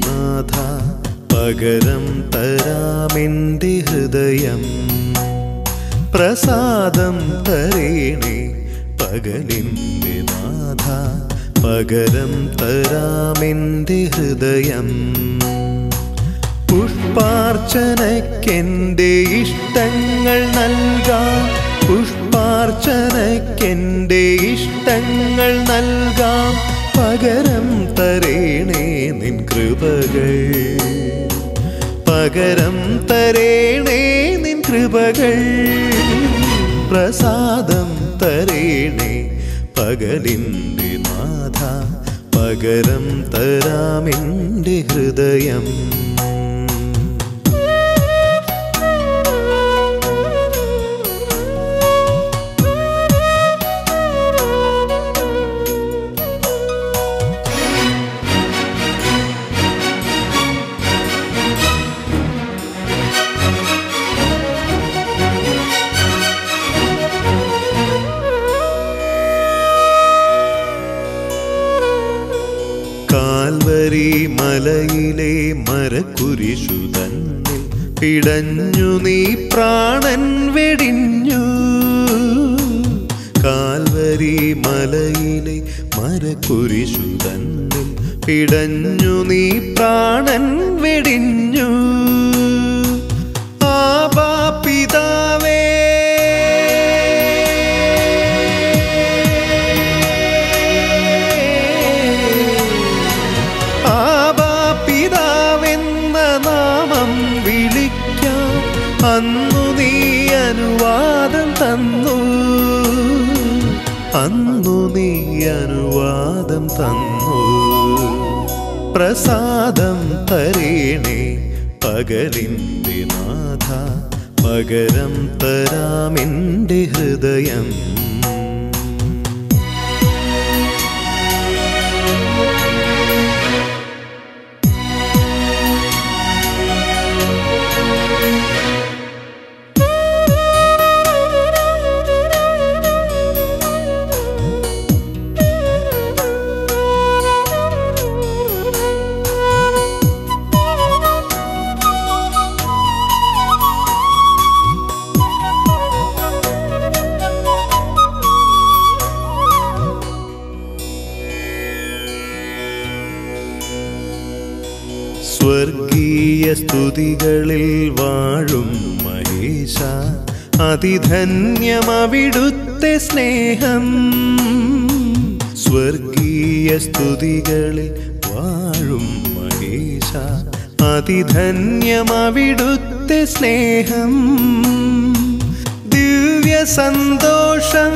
നാഥ പകരം തരാമെൻ്റെ ഹൃദയം പ്രസാദം തരേണേ പകലിൻ്റെ നാഥ പകരം തരാമെൻ്റെ ഹൃദയം പുഷ്പാർച്ചനയ്ക്കെൻ്റെ ഇഷ്ടങ്ങൾ നൽകാം പുഷ്പാർച്ചനയ്ക്കെൻ്റെ ഇഷ്ടങ്ങൾ നൽകാം പകരം തരേണേ നിൻ കൃപകൾ പകരം തരേണേ നിൻ കൃപകൾ പ്രസാദം തരേണേ പകലിൻ്റെ നാഥ പകരം തരാമെൻ്റെ ഹൃദയം കാൽവരി മലയിലെ മരക്കുരിശു തന്നിൽ പിടഞ്ഞു നീ പ്രാണൻ വെടിഞ്ഞു കാൽവരി മലയിലെ മരക്കുരിശു തന്നിൽ പിടഞ്ഞു നീ പ്രാണൻ വെടിഞ്ഞു ആബാ പിതാവേ ആബാ പിതാവെന്ന നാമം വിളിക്കാം അന്നു നീ അനുവാദം തന്നു അന്നു നീ അനുവാദം തന്നു പ്രസാദം തരേണേ പകലിൻ്റെ നാഥ പകരം തരാമെൻ്റെ ഹൃദയം സ്വർഗീയ സ്തുതികളിൽ വാഴും മഹേശ അതിധന്യമവിടുത്തെ സ്നേഹം സ്വർഗീയ സ്തുതികളിൽ വാഴും മഹേശ അതിധന്യമവിടുത്തെ സ്നേഹം ദിവ്യ സന്തോഷം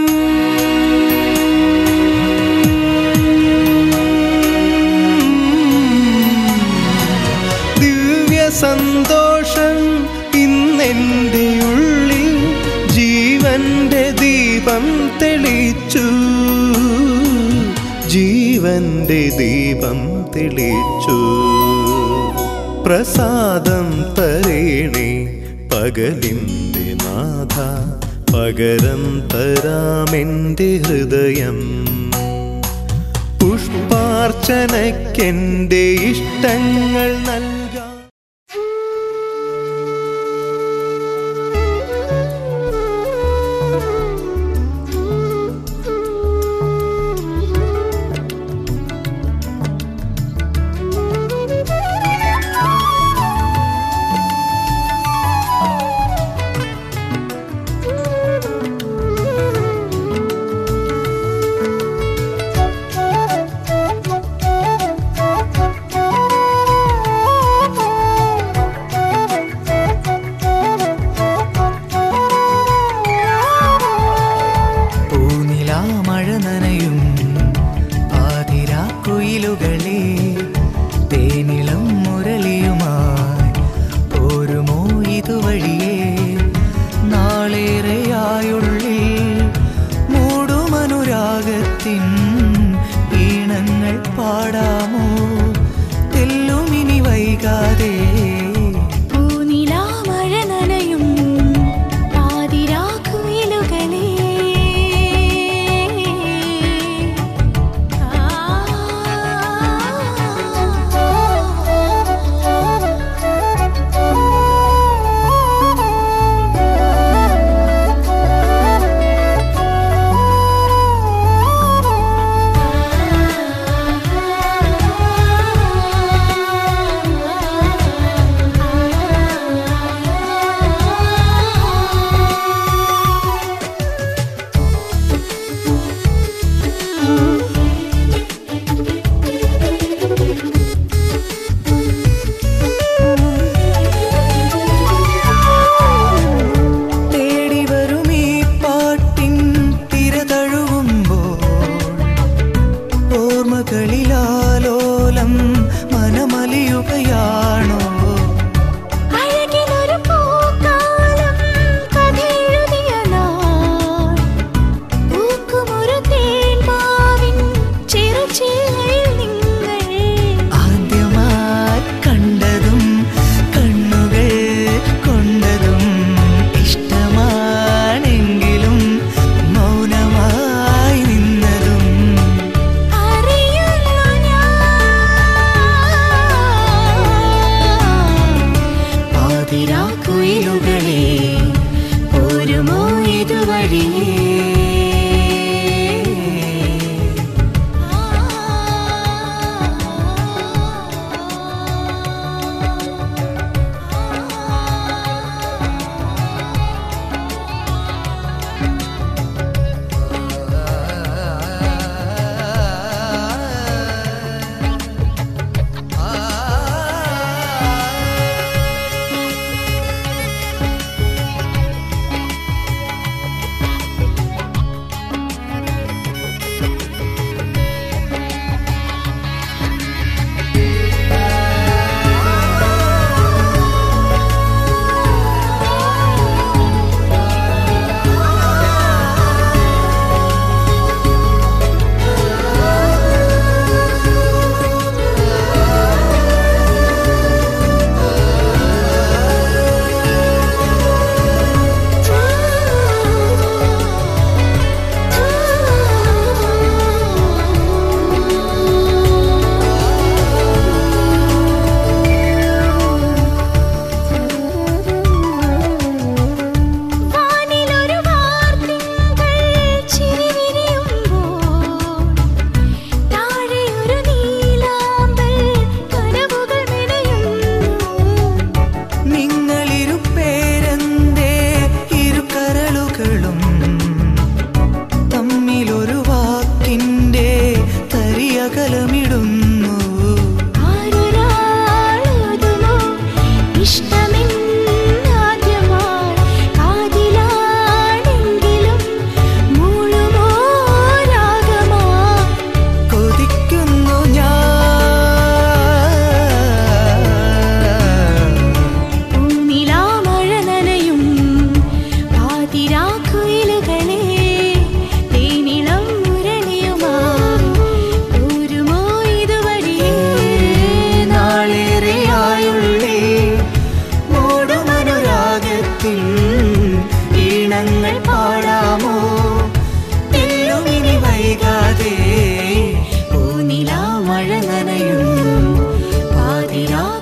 ദിവ്യ സന്തോഷം ഇന്നെൻ്റെ ഉള്ളിൽ ജീവന്റെ ദീപം തെളിച്ചു ജീവന്റെ ദീപം തെളിച്ചു പ്രസാദം തരേണേ പകലിൻ്റെ നാഥ പകരം തരാമെൻ്റെ ഹൃദയം പുഷ്പാർച്ചനയ്ക്കെൻ്റെ ഇഷ്ടങ്ങൾ നൽകാം Thank you.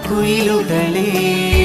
കുയിലുകളേ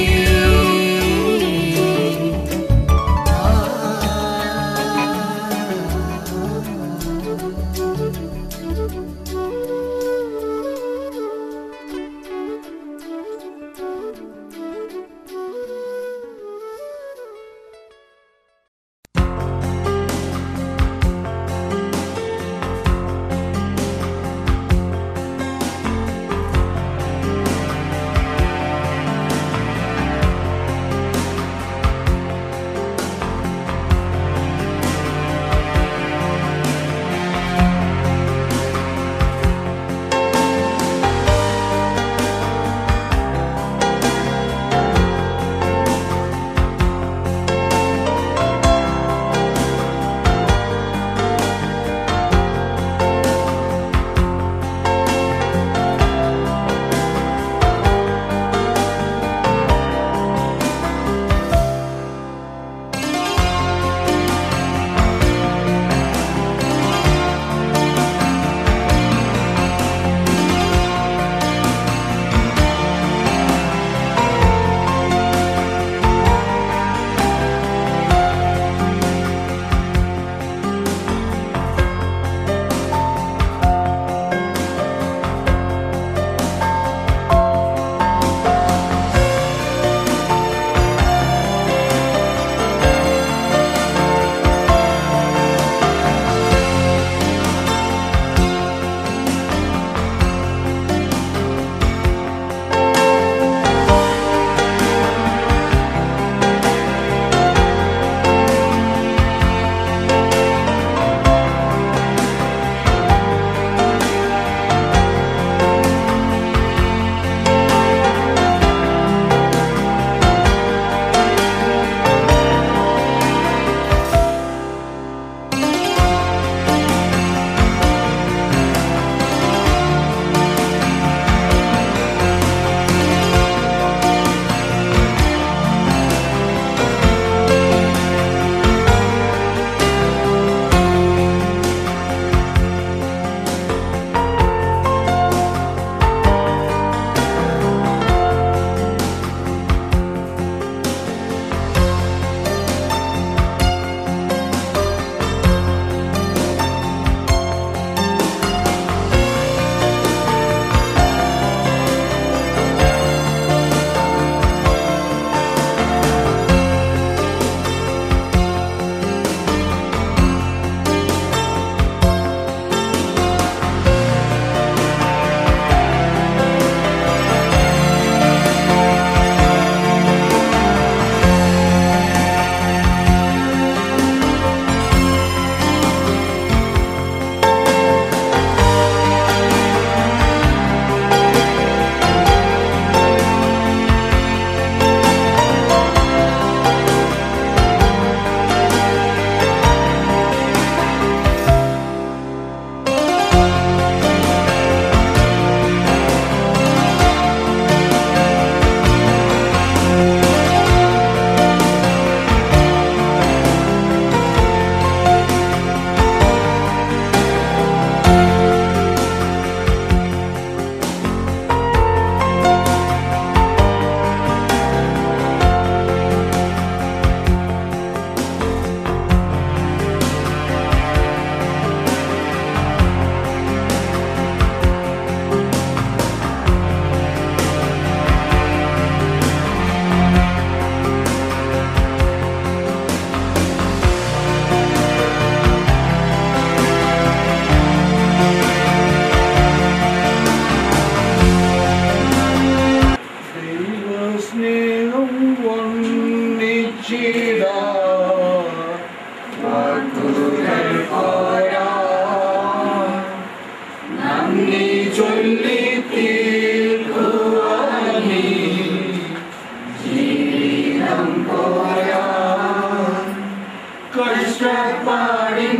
കഷ്ടപ്പാടിൻ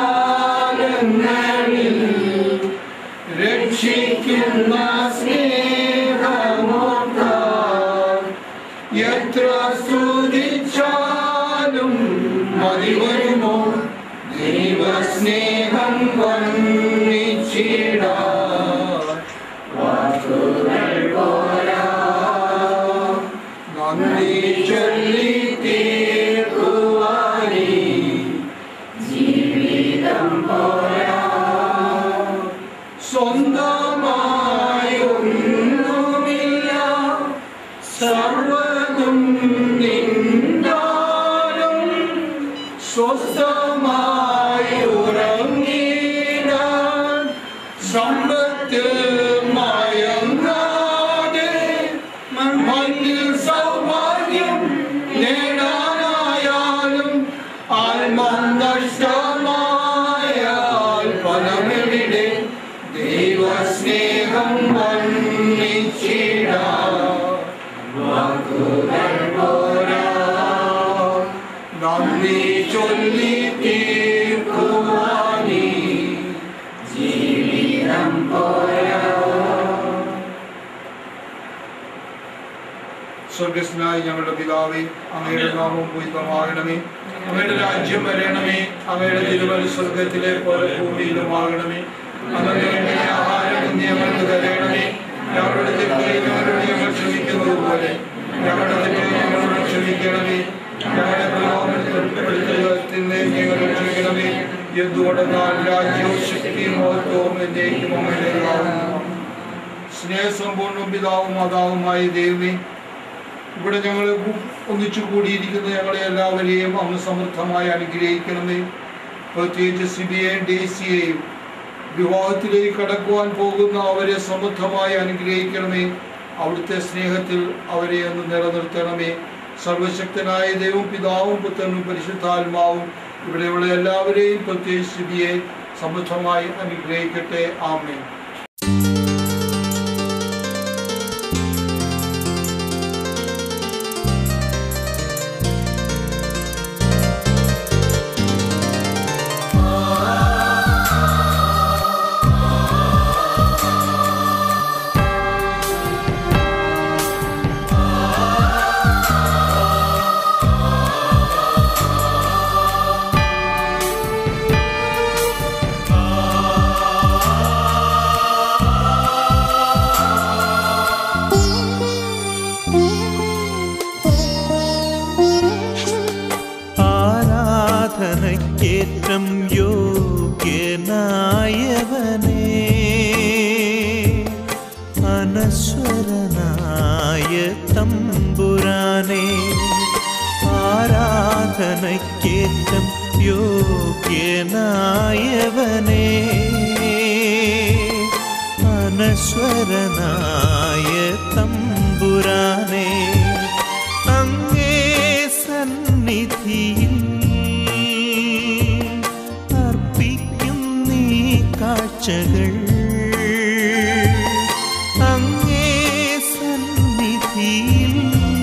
കാലങ്ങളിൽ രക്ഷിക്കുന്ന സ്നേഹമോർത്താൽ എത്ര സ്തുതിച്ചാലും മതി വരുമോ ദൈവസ്നേഹം വർണ്ണിച്ചിടാൻ വാക്കുകൾ പോരാ സർവതും നിന്നാലും സ്വസ്ഥമായി ഉറങ്ങിടാൻ സമ്പത്തിൽ മയങ്ങാതെ മണ്ണിൽ സൗഭാഗ്യം നേടാനായാലും ആത്മം നഷ്ടമായാൽ ഫലമെവിടെ ദൈവസ്നേഹം വന്നിച്ചിടാം വാക്കുകൾ പോരാ നന്ദി ചൊല്ലി തീർക്കുവാനീ ജീവിതം പോരാ സ്വർഗസ്നായി ഞങ്ങളുടെ പിതാവേ അങ്ങയുടെ നാമം പൂജിതമാകണമേ അങ്ങയുടെ രാജ്യം വരണമേ അങ്ങയുടെ തിരുവൽ സ്വർഗത്തിലെ പോലെ ഭൂമിയിലുമാകണമേ അങ്ങനെ വേണ്ട ആഹാരം ഇന്ന് ഞങ്ങൾക്ക് തരണമേ ഞങ്ങളുടെ തെറ്റുകൾ ഞങ്ങളോട് ഞങ്ങൾ ക്ഷമിക്കുന്നത് പോലെ ഞങ്ങളുടെ തെറ്റുകൾ ഞങ്ങളോട് ക്ഷമിക്കണമേ ഞങ്ങളുടെ പ്രലോഭനത്തിൽപ്പെടുത്തലിനെ ഞങ്ങൾ രക്ഷിക്കണമേ എന്തുകൊണ്ടെന്നാൽ രാജ്യവും ശക്തിയും മഹത്വവും എന്നേക്കും അങ്ങയുടേതാവുന്നു സ്നേഹസമ്പൂർണ്ണ പിതാവും മാതാവുമായ ദൈവമേ ഇവിടെ ഞങ്ങൾ ഒന്നിച്ചു കൂടിയിരിക്കുന്ന ഞങ്ങളെ എല്ലാവരെയും അങ്ങ് സമൃദ്ധമായി അനുഗ്രഹിക്കണമേ പ്രത്യേകിച്ച് സിബിയെയും ഡേസിയെയും വിവാഹത്തിലേക്ക് കടക്കുവാൻ പോകുന്ന അവരെ സമൃദ്ധമായി അനുഗ്രഹിക്കണമേ അവിടുത്തെ സ്നേഹത്തിൽ അവരെ ഒന്ന് നിലനിർത്തണമേ സർവശക്തനായ ദൈവം പിതാവും പുത്രനും പരിശുദ്ധാത്മാവും ഇവിടെയുള്ള എല്ലാവരെയും പ്രത്യേകിച്ച് സിബിയെ സമൃദ്ധമായി അനുഗ്രഹിക്കട്ടെ ആമേ ആരാധനയ്ക്കേറ്റം യോഗ്യനായവനേ അനശ്വരനായ തമ്പുരാനെ ആരാധനയ്ക്കേറ്റം യോഗ്യനായവനേ അനശ്വരനായ തമ്പുരാനെ അങ്ങേ സന്നിധിയിൽ അർപ്പിക്കും നീ കാഴ്ചകൾ അങ്ങേ സന്നിധിയിൽ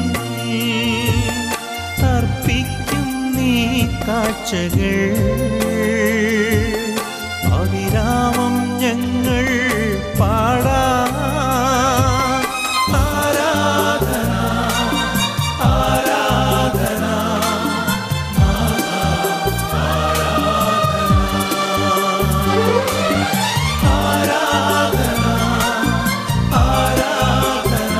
അർപ്പിക്കും നീ കാഴ്ചകൾ അവിരാമം ഞങ്ങൾ പാടാ ആരാധന ആരാധന ആരാധന ആരാധന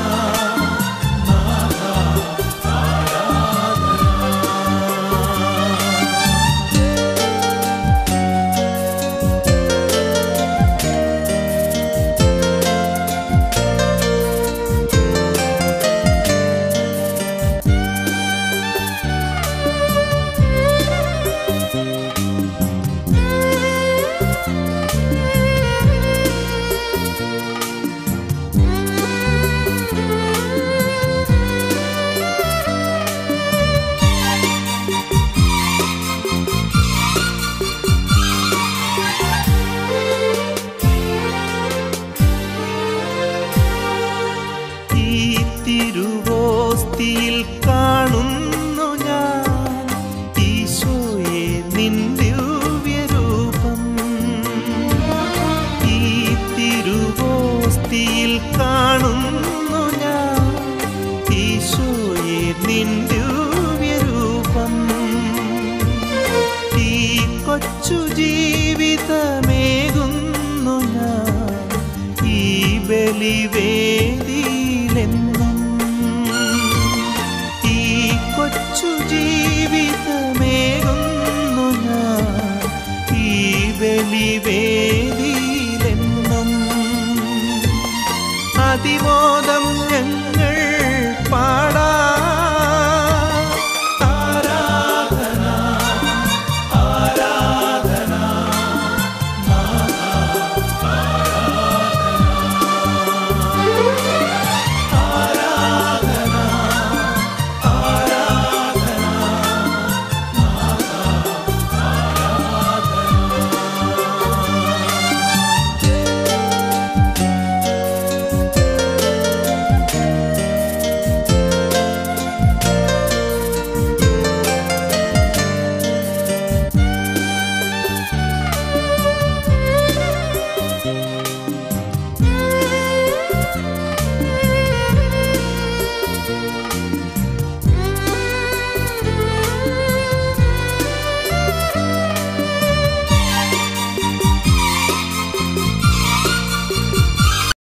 ഈ തിരുവോസ്തിയിൽ കാണുന്നു ഞാൻ ഈശോയെ നിൻ ദിവ്യരൂപം ഈ തിരുവോസ്തിയിൽ കാണുന്നു ഞാൻ ഈശോയെ നിൻ ദിവ്യരൂപം ഈ കൊച്ചു ജീവിതമേകുന്നു ഞാൻ ഈ ബലിവേദിയിലെന്നും ഈ കൊച്ചു ജീവിതമേകുന്നു ഞാൻ ഈ ബലിവേദിയിലെന്നും അതിമോദ